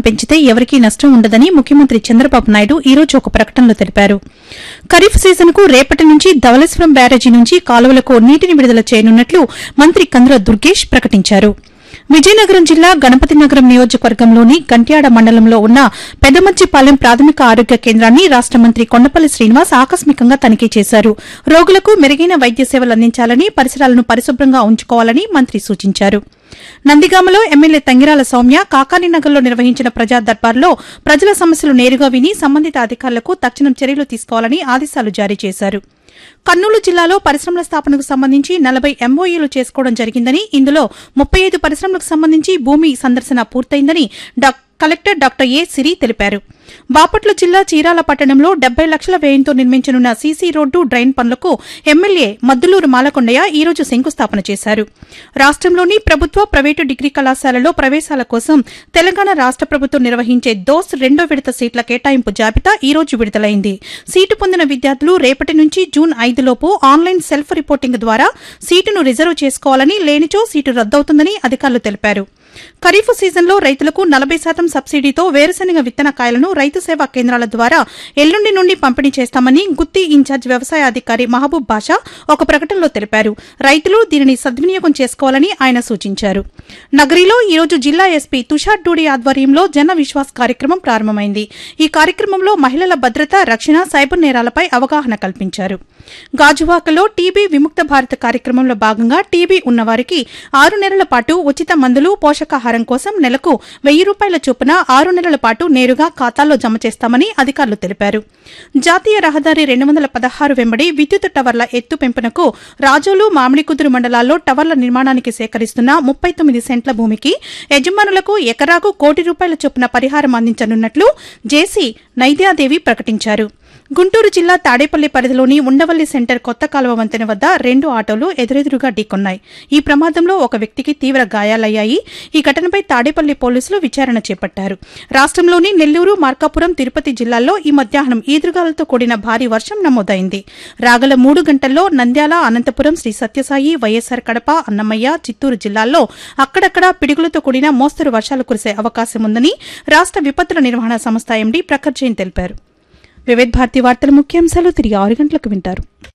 పెంచితే ఎవరికీ నష్టం ఉండదని ముఖ్యమంత్రి చంద్రబాబు నాయుడు ఈ రోజు ఒక ప్రకటనలో తెలిపారు ఖరీఫ్ సీజన్కు రేపటి నుంచి ధవళేశ్వరం బ్యారేజీ నుంచి కాలువలకు నీటిని విడుదల చేయనున్నట్లు మంత్రి కందుల దుర్గేష్ ప్రకటించారు విజయనగరం జిల్లా గణపతి నగరం నియోజకవర్గంలోని గంట్యాడ మండలంలో ఉన్న పెదమచ్చిపాలెం ప్రాథమిక ఆరోగ్య కేంద్రాన్ని రాష్ట మంత్రి కొండపల్లి శ్రీనివాస్ ఆకస్మికంగా తనిఖీ చేశారు రోగులకు మెరుగైన వైద్య సేవలు అందించాలని పరిసరాలను పరిశుభ్రంగా ఉంచుకోవాలని మంత్రి సూచించారు నందిగామలో ఎమ్మెల్యే తంగిరాల సౌమ్య కాకానీనగర్లో నిర్వహించిన ప్రజా దర్బార్లో ప్రజల సమస్యలు నేరుగా విని సంబంధిత అధికారులకు తక్షణం చర్యలు తీసుకోవాలని ఆదేశాలు జారీ చేశారు కర్నూలు జిల్లాలో పరిశ్రమల స్థాపనకు సంబంధించి నలభై ఎంఓయూలు చేసుకోవడం జరిగిందని ఇందులో ముప్పై ఐదు పరిశ్రమలకు సంబంధించి భూమి సందర్శన పూర్తయిందని doc- collector doctor A Siri తెలిపారు బాపట్ల జిల్లా చీరాల పట్టణంలో డెబ్బై లక్షల వ్యయంతో నిర్మించనున్న సీసీ రోడ్డు డ్రైన్ పనులకు ఎమ్మెల్యే మద్దులూరు మాలకొండయ్య ఈ రోజు శంకుస్థాపన చేశారు రాష్ట్రంలోని ప్రభుత్వ ప్రైవేటు డిగ్రీ కళాశాలలో ప్రవేశాల కోసం తెలంగాణ రాష్ట ప్రభుత్వం నిర్వహించే దోస్ రెండో విడత సీట్ల కేటాయింపు జాబితా ఈ రోజు విడుదలైంది సీటు పొందిన విద్యార్థులు రేపటి నుంచి జూన్ ఐదులోపు ఆన్లైన్ సెల్ఫ్ రిపోర్టింగ్ ద్వారా సీటును రిజర్వ్ చేసుకోవాలని లేనిచో సీటు రద్దవుతుందని అధికారులు తెలిపారు ఖరీఫ్ సీజన్లో రైతులకు నలభై శాతం సబ్సిడీతో వేరుశనగ విత్తన కాయలను రైతు సేవా కేంద్రాల ద్వారా ఎల్లుండి నుండి పంపిణీ చేస్తామని గుత్తి ఇన్ఛార్జ్ వ్యవసాయ అధికారి మహబూబ్ బాషా ఒక ప్రకటనలో తెలిపారు రైతులు దీనిని సద్వినియోగం చేసుకోవాలని ఆయన సూచించారు నగరిలో ఈ రోజు జిల్లా ఎస్పీ తుషార్ డూడి ఆధ్వర్యంలో జన విశ్వాస్ కార్యక్రమం ప్రారంభమైంది ఈ కార్యక్రమంలో మహిళల భద్రత రక్షణ సైబర్ నేరాలపై అవగాహన కల్పించారు గాజువాకలో టీబీ విముక్త భారత్ కార్యక్రమంలో భాగంగా టీబీ ఉన్నవారికి ఆరు నెలల పాటు ఉచిత మందులు పోషకాహారం కోసం నెలకు వెయ్యి రూపాయల చొప్పున ఆరు నెలల పాటు నేరుగా ఖాతాల్లో జమ చేస్తామని అధికారులు తెలిపారు జాతీయ రహదారి రెండు వందల పదహారు వెంబడి విద్యుత్ టవర్ల ఎత్తు పెంపునకు రాజోలు మామిడికుదురు మండలాల్లో టవర్ల నిర్మాణానికి సేకరిస్తున్న ముప్పై తొమ్మిది సెంట్ల భూమికి యజమానులకు ఎకరాకు కోటి రూపాయల చొప్పున పరిహారం అందించనున్నట్లు జేసీ నైద్యాదేవి ప్రకటించారు గుంటూరు జిల్లా తాడేపల్లి పరిధిలోని ఉండవల్లి సెంటర్ కొత్త కాలువ వంతెన వద్ద రెండు ఆటోలు ఎదురెదురుగా ఢీకొన్నాయి ఈ ప్రమాదంలో ఒక వ్యక్తికి తీవ్ర గాయాలయ్యాయి ఈ ఘటనపై తాడేపల్లి పోలీసులు విచారణ చేపట్టారు రాష్ట్రంలోని నెల్లూరు మార్కాపురం తిరుపతి జిల్లాల్లో ఈ మధ్యాహ్నం ఈదురుగాలతో కూడిన భారీ వర్షం నమోదైంది రాగల మూడు గంటల్లో నంద్యాల అనంతపురం శ్రీ సత్యసాయి వైఎస్సార్ కడప అన్నమయ్య చిత్తూరు జిల్లాల్లో అక్కడక్కడా పిడుగులతో కూడిన మోస్తరు వర్షాలు కురిసే అవకాశం ఉందని రాష్ట్ర విపత్తుల నిర్వహణ సంస్థ ఎండీ ప్రఖర్ జైన్ తెలిపారు వివిధ భారతి వార్తల ముఖ్యాంశాలు తిరిగి ఆరు గంటలకు వింటారు